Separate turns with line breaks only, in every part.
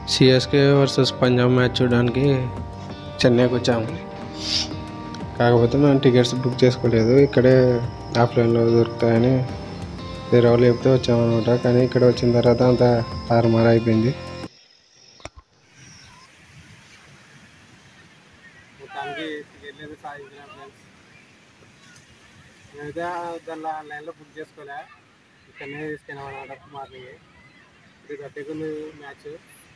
CSK versus Punjab match చూడడానికి చెన్నైకి వచ్చాము కాకపోతే మేము టికెట్స్ బుక్ చేసుకోలేదు ఇక్కడే ఆఫ్లైన్లో దొరుకుతాయని వేరే వాళ్ళు చెప్తే వచ్చామన్నమాట కానీ ఇక్కడ వచ్చిన తర్వాత అంతా తారుమారు అయిపోయింది
మొత్తానికి టికెట్లు అయితే సాధించిన ఫ్రెండ్స్ నేనైతే దానిలో ఆన్లైన్లో బుక్ చేసుకోలే ఇక్కడనే తీసుకున్నాం అనమాట మార్నింగ్ ఇది గట్టిగుంది మ్యాచ్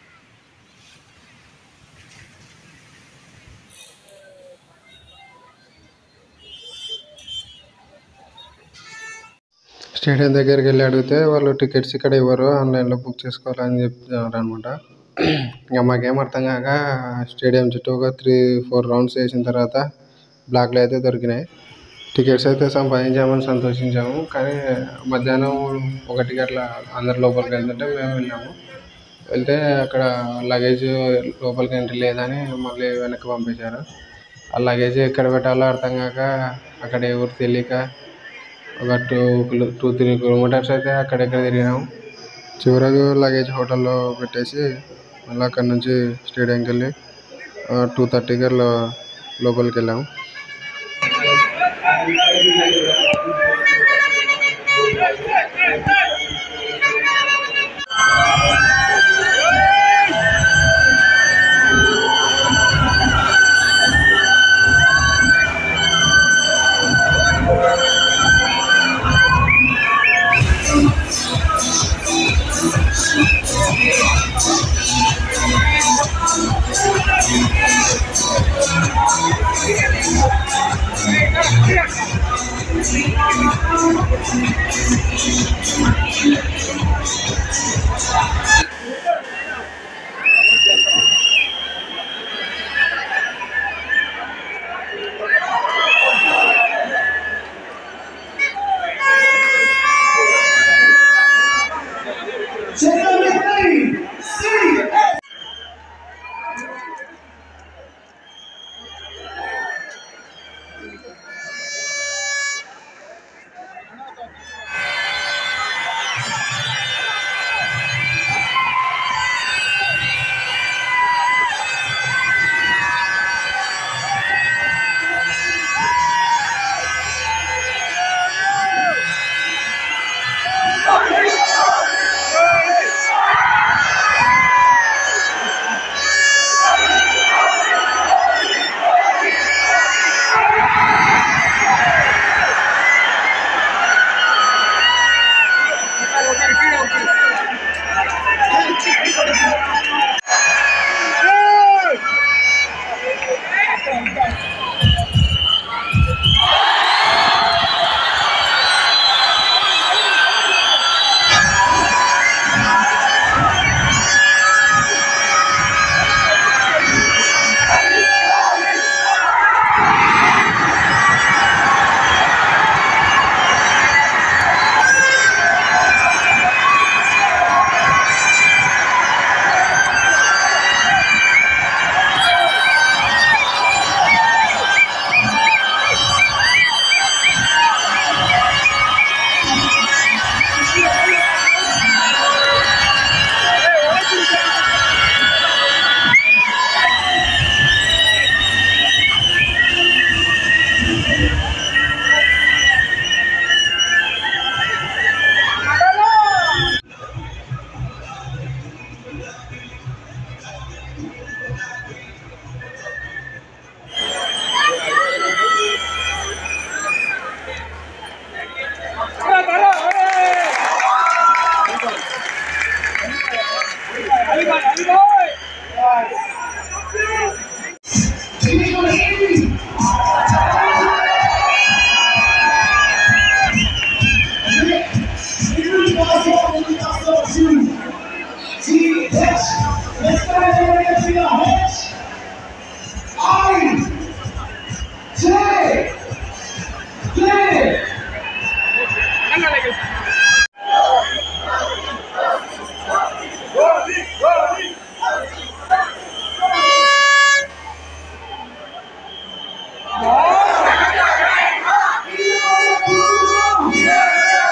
స్టేడియం దగ్గరికి వెళ్ళి అడిగితే వాళ్ళు టికెట్స్ ఇక్కడ ఇవ్వరు ఆన్లైన్లో బుక్ చేసుకోవాలని చెప్తున్నారు అనమాట ఇంకా మాకేం అర్థం కాక స్టేడియం చుట్టూ ఒక త్రీ ఫోర్ రౌండ్స్ వేసిన తర్వాత బ్లాక్లో అయితే దొరికినాయి టికెట్స్ అయితే సంపాదించామని సంతోషించాము కానీ మధ్యాహ్నం ఒకటికి అట్లా అందరు లోపలికి వెళ్తుంటే మేము వెళ్ళాము వెళ్తే అక్కడ లగేజ్ లోపలికి ఎంట్రీ లేదని మళ్ళీ వెనక్కి పంపించారు ఆ లగేజ్ ఎక్కడ పెట్టాలో అర్థం కాక అక్కడ ఎవరు తెలియక ఒక two kilo two three kilometres అయితే అక్కడెక్కడ తిరిగినాము చివరకు లగేజ్ హోటల్లో పెట్టేసి మళ్ళీ అక్కడ నుంచి స్టేడియంకి వెళ్ళి టూ థర్టీకి అట్లా లోపలికి వెళ్ళాము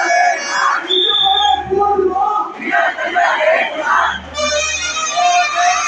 Yeah.